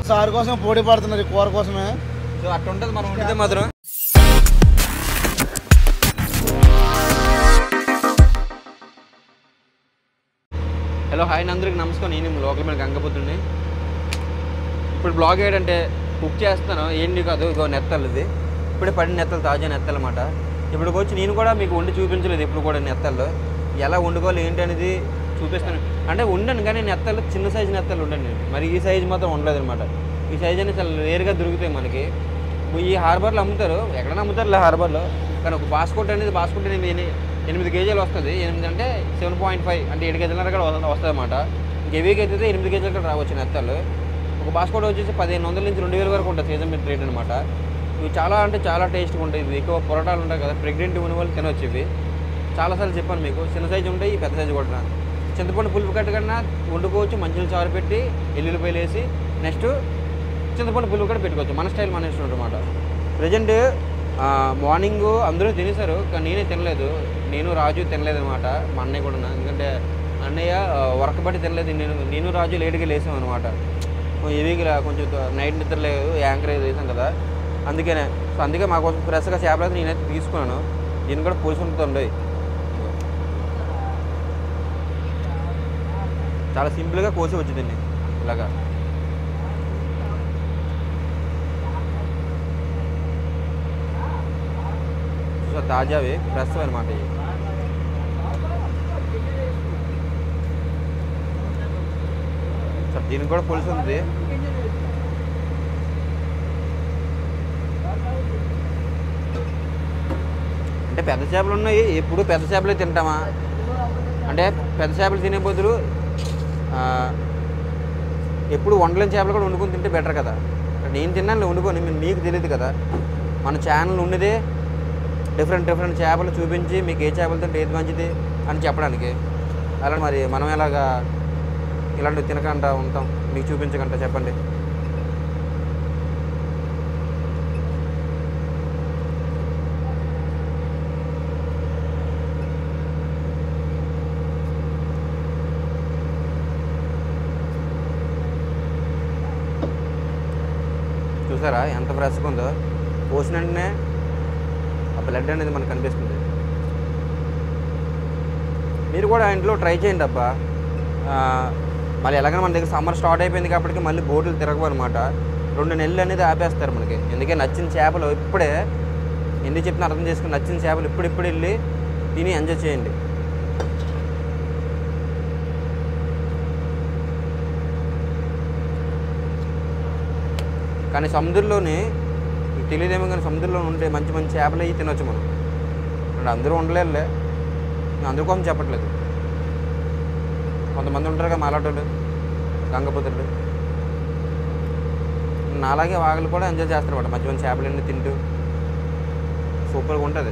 Sir కోసం పోటీ పడుతున్నారు ఈ కూర కోసమే సో అట్లా ఉంటుంది మనం వండితే మాత్రం హలో హాయ్ అందరికి నమస్కారం నేను లోకల్ మీద గంగపుత్రుని ఇప్పుడు బ్లాగ్ ఏంటంటే కుక్ చేస్తాను ఏంటి కాదు ఇగో నెత్తలు ఇది ఇప్పుడే పడిన నెత్తలు తాజా నెత్తలు అనమాట ఇప్పుడు వచ్చి నేను కూడా మీకు వండి చూపించలేదు ఇప్పుడు కూడా నెత్తల్లో ఎలా వండుకోవాలి ఏంటి అనేది చూపిస్తాను అంటే ఉండను కానీ నెత్తలు చిన్న సైజు నెత్తలు ఉండండి మరి ఈ సైజు మాత్రం ఉండలేదు అనమాట ఈ సైజు అనేది చాలా రేరుగా దొరుకుతాయి మనకి ఈ హార్బర్లో అమ్ముతారు ఎక్కడైనా అమ్ముతారులే హార్బర్లో కానీ ఒక బాస్కోట్ అనేది బాస్కోట్ అనేది ఎని- ఎనిమిది కేజీలు వస్తుంది ఎనిమిది అంటే సెవెన్ పాయింట్ ఫైవ్ అంటే ఏడు కేజీల కూడా వస్తుంది అనమాట హెవీకి అయితే ఎనిమిది కేజీలు కూడా రావచ్చు నెత్తలు ఒక బాస్కోట్ వచ్చేసి పదిహేను వందల నుంచి రెండు వేల వరకు ఉంటుంది సీజన్ మీద రేట్ అనమాట ఇవి చాలా అంటే చాలా టేస్ట్గా ఉంటాయి ఇవి ఎక్కువ పొరటాలు ఉంటాయి కదా ప్రెగ్నెంట్ ఉన్న వాళ్ళు తినొచ్చు ఇవి చాలాసార్లు చెప్పాను మీకు చిన్న సైజు ఉంటాయి ఈ పెద్ద సైజు కూడా చింతపండు పులుపు కట్ట కన్నా వండుకోవచ్చు మంచిగా చారు పెట్టి ఎల్లుల్లిపాయలు వేసి నెక్స్ట్ చింతపండు పులుపు కూడా పెట్టుకోవచ్చు మన స్టైల్ మన ఇష్టం అనమాట ప్రజెంట్ మార్నింగ్ అందరూ తినేశారు కానీ నేనే తినలేదు నేను రాజు తినలేదు అనమాట మా అన్నయ్య కూడా ఎందుకంటే అన్నయ్య వర్క్ బట్టి తినలేదు నేను నేను రాజు లేట్గా లేసాం అనమాట హెవీగా కొంచెం నైట్ నిద్ర లేదు యాంకర్ ఏదో వేసాం కదా అందుకనే సో అందుకే మా కోసం ఫ్రెష్గా చేపలు అయితే నేనైతే తీసుకున్నాను దీన్ని కూడా పోసి ఉంటుంది చాలా సింపుల్గా కోసి వచ్చిందండి ఇలాగా సో తాజావి ఫ్రెష్ అనమాట ఇవి సో దీనికి కూడా పులుసు ఉంది అంటే పెద్ద చేపలు ఉన్నాయి ఎప్పుడు పెద్ద చేపలే తింటామా అంటే పెద్ద చేపలు తినే బదులు ఆ, ఎప్పుడు వండలేని చేపలు కూడా వండుకొని తింటే బెటర్ కదా నేను తిన్నాను వండుకొని మీ- మీకు తెలియదు కదా మన ఛానల్ ఉన్నదే డిఫరెంట్ డిఫరెంట్ చేపలు చూపించి మీకు ఏ చేపలు తింటే ఏది మంచిది అని చెప్పడానికి అలా మరి మనం ఎలాగా ఇలాంటివి తినకుండా ఉంటాం మీకు చూపించకుండా చెప్పండి చూసారా ఎంత ఫ్రెష్గా ఉందో పోసిన వెంటనే ఆ బ్లడ్ అనేది మనకు కనిపిస్తుంది మీరు కూడా ఇంట్లో ట్రై చేయండి అబ్బా ఆ, మళ్ళీ ఎలాగైనా మన దగ్గర సమ్మర్ స్టార్ట్ అయిపోయింది కాబట్టి మళ్ళీ బోట్లు తిరగవు అనమాట రెండు నెలలు అనేది ఆపేస్తారు మనకి ఎందుకే నచ్చిన చేపలు ఇప్పుడే ఎందుకు చెప్పిన అర్థం చేసుకుని నచ్చిన చేపలు ఇప్పుడిప్పుడు వెళ్ళి తిని ఎంజాయ్ చేయండి కానీ సముద్రంలోని మీకు తెలియదేమో కానీ సముద్రంలో ఉంటే మంచి మంచి చేపలు అవి తినొచ్చు మనం అంటే అందరూ ఉండలేరులే నేను అందరి కోసం చెప్పట్లేదు కొంతమంది ఉంటారు కదా మాలాటోళ్ళు గంగపుత్రులు నాలాగే వాగలు కూడా ఎంజాయ్ చేస్తారు అన్నమాట మంచి మంచి చేపలన్నీ తింటూ సూపర్గా ఉంటుంది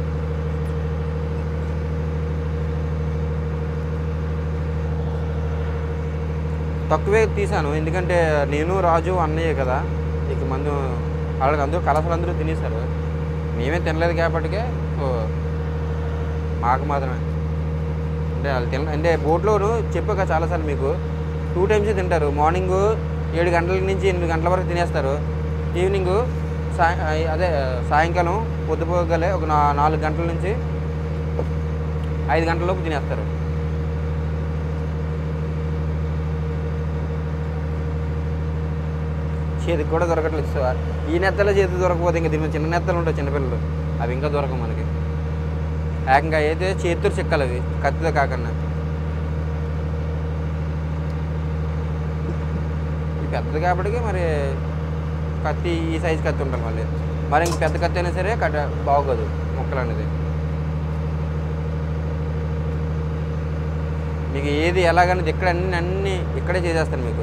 తక్కువే తీసాను ఎందుకంటే నేను రాజు అన్నయ్య కదా ఇక మందు వాళ్ళకి అందరూ కలసలు అందరూ తినేశారు మేమే తినలేదు కాబట్టికే సో మాకు మాత్రమే అంటే వాళ్ళు తిన అంటే బోట్లోను చెప్పాక చాలాసార్లు మీకు టూ టైమ్స్ తింటారు మార్నింగ్ ఏడు గంటల నుంచి ఎనిమిది గంటల వరకు తినేస్తారు ఈవినింగ్ సాయ అదే సాయంకాలం పొద్దుపోగలే ఒక నా నాలుగు గంటల నుంచి ఐదు గంటల లోపు తినేస్తారు చేతికి కూడా దొరకట్లేదు సార్ ఈ నెత్తలో చేతి దొరకపోతే ఇంకా దీని చిన్న నెత్తలు ఉంటాయి చిన్నపిల్లలు అవి ఇంకా దొరకవు మనకి ఏకంగా అయితే చేతితో చెక్కాలి అవి కత్తితో కాకుండా ఇది పెద్దది కాబట్టి మరి కత్తి ఈ సైజు కత్తి ఉంటుంది మళ్ళీ మరి ఇంక పెద్ద కత్తి అయినా సరే కట్ట బాగోదు ముక్కలు అనేది మీకు ఏది ఎలాగనేది ఇక్కడ అన్ని అన్ని ఇక్కడే చేసేస్తాను మీకు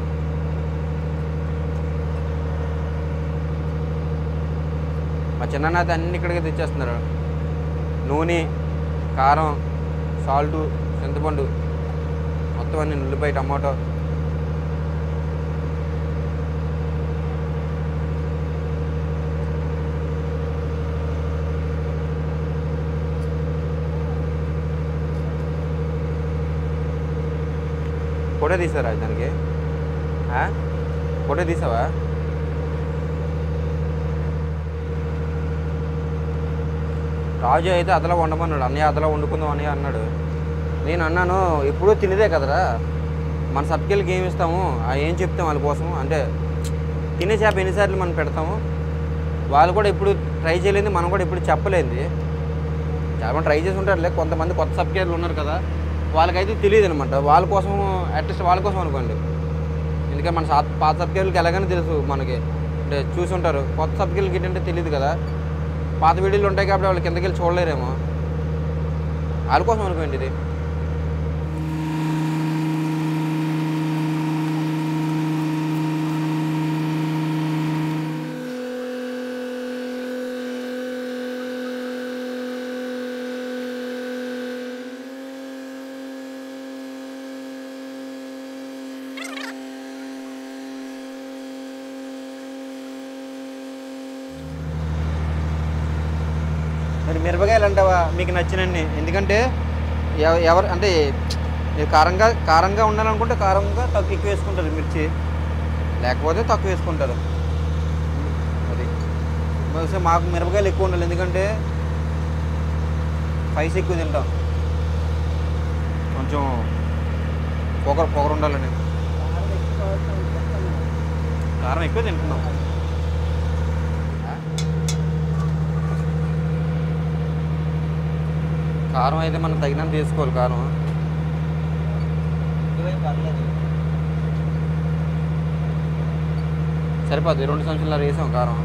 మా చిన్ననాథ అన్ని ఇక్కడికే తెచ్చేస్తున్నారు నూనె కారం సాల్టు చింతపండు మొత్తం అన్ని ఉల్లిపాయ టమాటో ఫోటో తీసారా దానికి ఆ? ఫోటో తీసావా రాజు అయితే అదలా వండమన్నాడు అన్నయ్య అదలా వండుకుందాం అని అన్నాడు నేను అన్నాను ఎప్పుడూ తినేదే కదరా మన సబ్కెళ్ళకి ఏమి ఇస్తాము ఆ ఏం చెప్తాం వాళ్ళ కోసం అంటే తినే చేప ఎన్నిసార్లు మనం పెడతాము వాళ్ళు కూడా ఇప్పుడు ట్రై చేయలేదు మనం కూడా ఇప్పుడు చెప్పలేదు చాలా ట్రై చేసి ఉంటారులే కొంతమంది కొత్త సబ్స్క్రైబర్లు ఉన్నారు కదా వాళ్ళకైతే తెలియదు అనమాట వాళ్ళ కోసం అట్లీస్ట్ వాళ్ళ కోసం అనుకోండి ఎందుకంటే మన సా- పాత సబ్స్క్రైబర్లకి ఎలాగైనా తెలుసు మనకి అంటే చూసి ఉంటారు కొత్త సబ్స్క్రైబర్లకి ఏంటంటే తెలియదు కదా పాత వీడియోలు ఉంటాయి కాబట్టి వాళ్ళు కిందకి వెళ్ళి చూడలేరేమో వాళ్ళ కోసం అనుకోండి ఇది మరి మిరపకాయలు అంటావా మీకు నచ్చినండి ఎందుకంటే ఎవ- ఎవరు అంటే మీరు కారంగా కారంగా ఉండాలనుకుంటే కారంగా తక్కువ ఎక్కువ వేసుకుంటారు మిర్చి లేకపోతే తక్కువ వేసుకుంటారు అది బహుశా మాకు మిరపకాయలు ఎక్కువ ఉండాలి ఎందుకంటే స్పైస్ ఎక్కువ తింటాం కొంచెం పొగరు పొగరు ఉండాలని కారం ఎక్కువ తింటున్నాం కారం అయితే మనం తగినంత తీసుకోవాలి కారం సరిపోద్ది రెండు సంవత్సరాలు వేసాం కారం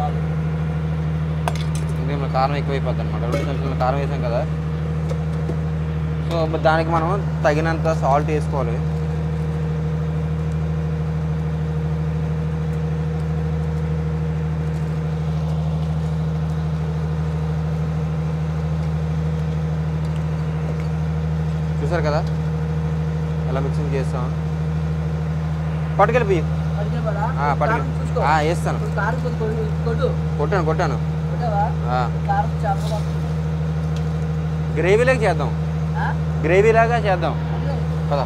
ఇంకేమో కారం ఎక్కువైపోద్ది అనమాట రెండు సంవత్సరాలు కారం వేసాం కదా సో మరి దానికి మనం తగినంత సాల్ట్ వేసుకోవాలి చూసారు కదా ఎలా మిక్సింగ్ చేస్తాం పట్టుకెళ్ళి బియ్యం ఆ, పట్టుకెళ్ళి ఆ, వేస్తాను కొట్టాను కొట్టాను ఆ, గ్రేవీలాగా చేద్దాం గ్రేవీలాగా చేద్దాం పద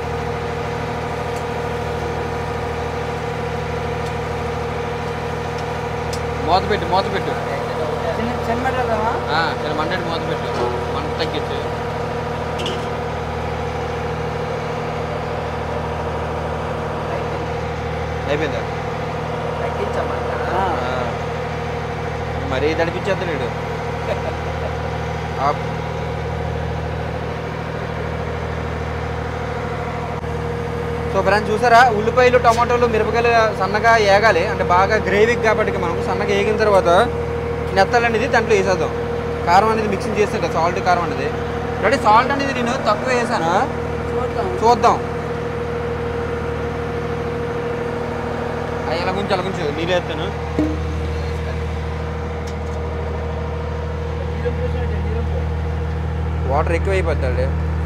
మూత పెట్టు మూత పెట్టు ఆ, చిన్న మంటని మూత పెట్టు మంట తగ్గించు అయిపోయిందా ఆ. మరీ తడిపించేద్దలేడు ఆపు. సో ఫ్రెండ్స్ చూసారా ఉల్లిపాయలు టమాటోలు మిరపకాయలు సన్నగా ఏగాలి అంటే బాగా గ్రేవీ కాబట్టి మనం సన్నగా ఏగిన తర్వాత నెత్తలు అనేది దాంట్లో వేసేద్దాం కారం అనేది మిక్సింగ్ చేస్తాం సాల్ట్ కారం అనేది రెడీ సాల్ట్ అనేది నేను తక్కువ వేసాను చూద్దాం అవి ఎలా గుంచి అలా గుంచు నీళ్ళు వేస్తాను వాటర్ ఎక్కువ అయిపోతాడు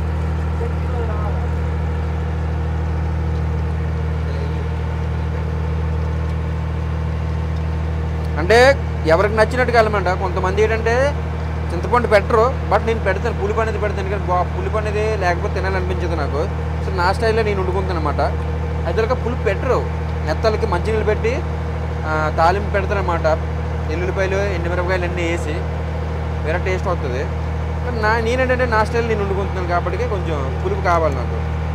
అంటే ఎవరికి నచ్చినట్టుగా వెళ్ళమంట కొంతమంది ఏంటంటే చింతపండు పెట్టరు బట్ నేను పెడతాను పులిపి అనేది పెడతాను ఎందుకంటే బా పులిపి అనేది లేకపోతే తినాలనిపించదు నాకు సో నా స్టైల్లో నేను వండుకుంటాను అనమాట అయితే పులుపు పెట్టరు నెత్తలకి మంచినీళ్ళు పెట్టి ఆ, తాలింపు పెడతారనమాట ఎల్లుల్లిపాయలు ఎండుమిరపకాయలు అన్నీ వేసి వేరే టేస్ట్ వస్తుంది కానీ నా నేనేంటంటే నా స్టైల్ నేను వండుకుంటున్నాను కాబట్టి కొంచెం పులుపు కావాలి నాకు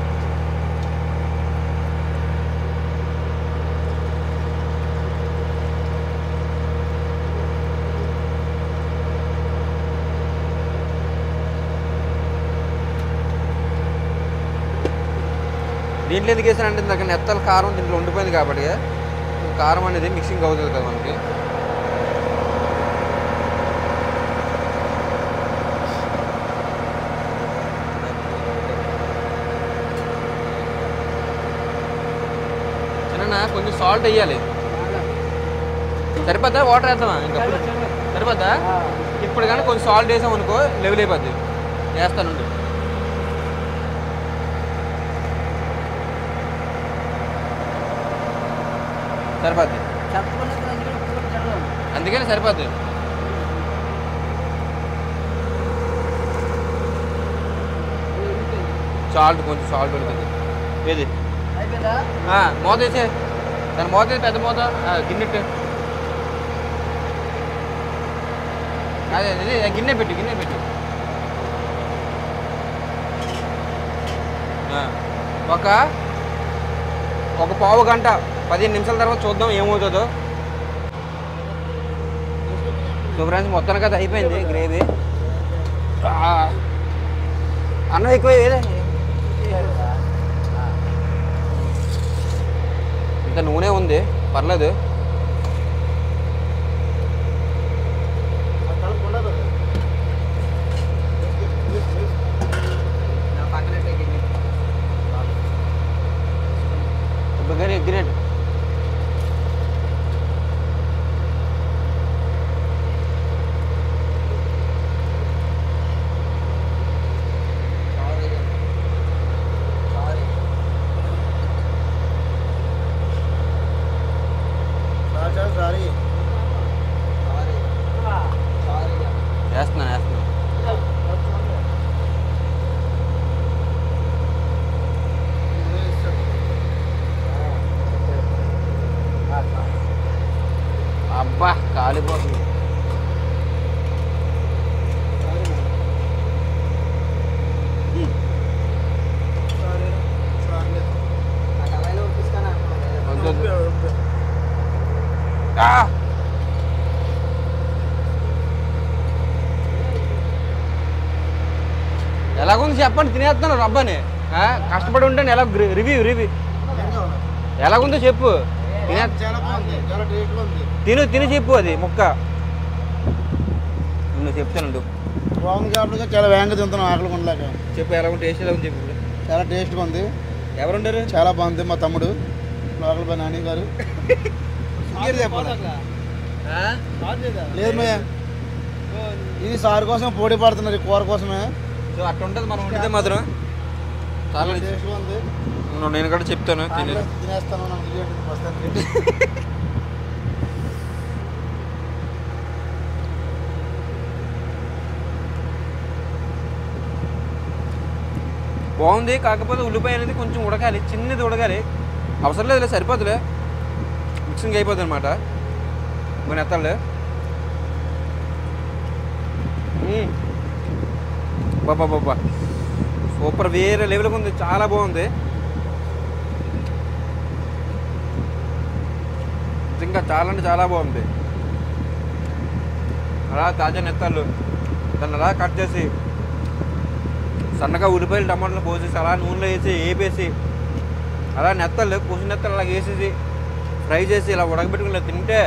దీంట్లో ఎందుకు వేసానంటే ఇందాక నెత్తల కారం దీంట్లో ఉండిపోయింది కాబట్టి కారం అనేది మిక్సింగ్ అవుతుంది కదా మనకి చిన్న కొంచెం సాల్ట్ వేయాలి సరిపోద్దా వాటర్ వేద్దామా ఇంకా సరిపోద్దా ఇప్పుడు కానీ కొంచెం సాల్ట్ వేసాం అనుకో లెవెల్ అయిపోద్ది వేస్తానుండి సరిపోద్ది అందుకని సరిపోద్ది సాల్ట్ కొంచెం సాల్ట్ ఉంటుంది ఏది ఆ, మూత వేసే దాని మూత ఏది పెద్ద మూత ఆ, గిన్నెట్టు అదే అదే గిన్నె పెట్టు గిన్నె పెట్టు ఆ, ఒక ఒక పావు గంట పదిహేను నిమిషాల తర్వాత చూద్దాం ఏమవుతుందో సో ఫ్రెండ్స్ మొత్తానికి అది అయిపోయింది గ్రేవీ ఆ, అన్నం ఎక్కువ వేయలే ఇంత నూనె ఉంది పర్లేదు బిర్యానీ ఎగ్గినట్టు సారీ వేస్తున్నాను వేస్తున్నాను అబ్బా కాలిపోతుంది వద్దు, వద్దు. ఆ! ఎలాగుంది చెప్పండి తినేస్తాను రబ్బని ఆ? కష్టపడి ఉంటాను ఎలా రివ్యూ రివ్యూ ఎలాగుందో చెప్పు తినే చాలా బాగుంది చాలా టేస్ట్గా ఉంది తిను తిని చెప్పు అది ముక్క నువ్వు చెప్తాను బాగుంది కాబట్టి చాలా వేగంగా తింటున్నాం ఆకలి ఉండలేక చెప్పు ఎలా ఉంది టేస్ట్ ఎలా ఉంది చెప్పు ఇప్పుడు. చాలా టేస్ట్గా ఉంది ఎవరు ఉండరు చాలా బాగుంది మా తమ్ముడు లోకల్ పై నాని గారు ఇంకేం చెప్పాలి లేదు మే ఇది సార్ కోసం పోటీ పడుతున్నారు ఈ కూర కోసమే సో అట్లా ఉంటుంది మనం వండితే మాత్రం చాలా టేస్ట్గా ఉంది నువ్వు నేను కూడా చెప్తాను తిని ఆమ్లెట్ తినేస్తాను నాకు తెలియదు ప్రస్తుతానికి బాగుంది కాకపోతే ఉల్లిపాయ అనేది కొంచెం ఉడకాలి చిన్నది ఉడకాలి అవసరం లేదులే సరిపోతులే మిక్సింగ్ అయిపోతుంది అనమాట మన ఎత్తాలి బాబా బాబా సూపర్ వేరే లెవెల్కి ఉంది చాలా బాగుంది ఇంకా చాలా అంటే చాలా బాగుంది అలా తాజా నెత్తాలు దాన్ని అలా కట్ చేసి సన్నగా ఉల్లిపాయలు టమాటాలు పోసేసి అలా నూనెలో వేసి వేపేసి అలా నెత్తలు కుసి నెత్తలు అలా వేసేసి ఫ్రై చేసి ఇలా ఉడకబెట్టుకుని ఇలా తింటే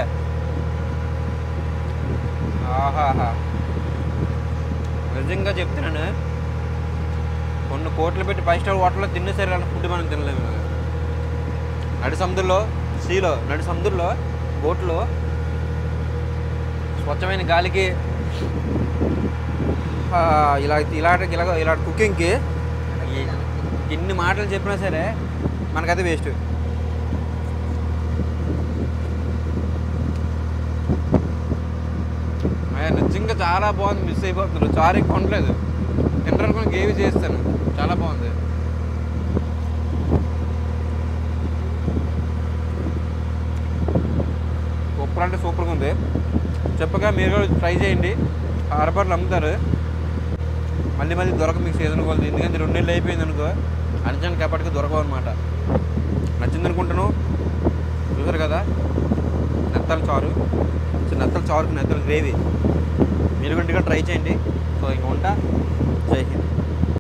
ఆహాహా నిజంగా చెప్తున్నాను కొన్ని కోట్లు పెట్టి ఫైవ్ స్టార్ హోటల్లో తిన్న సరే అలా ఫుడ్ మనం తినలేము నడి సముద్రంలో సీలో నడి సముద్రంలో బోట్లో స్వచ్ఛమైన గాలికి ఆ, ఇలా ఇలాంటి ఇలా ఇలాంటి కుకింగ్కి ఈ- ఎన్ని మాటలు చెప్పినా సరే మనకైతే వేస్ట్ నిజంగా చాలా బాగుంది మిస్ అయిపోతున్నారు చారీ కొనలేదు తినడానికి గేవి చేస్తాను చాలా బాగుంది సూపర్ అంటే సూపర్గా ఉంది చెప్పగా మీరు కూడా ట్రై చేయండి హార్బర్లు అమ్ముతారు మళ్ళీ మళ్ళీ దొరక మీకు సీజన్ కొలది ఎందుకంటే రెండు నెలలు అయిపోయింది అనుకో అర్జెంట్ ఎప్పటికీ దొరకవు అనమాట నచ్చింది అనుకుంటాను చూసారు కదా నెత్తల చారు సో నెత్తల చారుకు నెత్తల గ్రేవీ మీరు కూడా ట్రై చేయండి సో ఇంక ఉంటా జై హింద్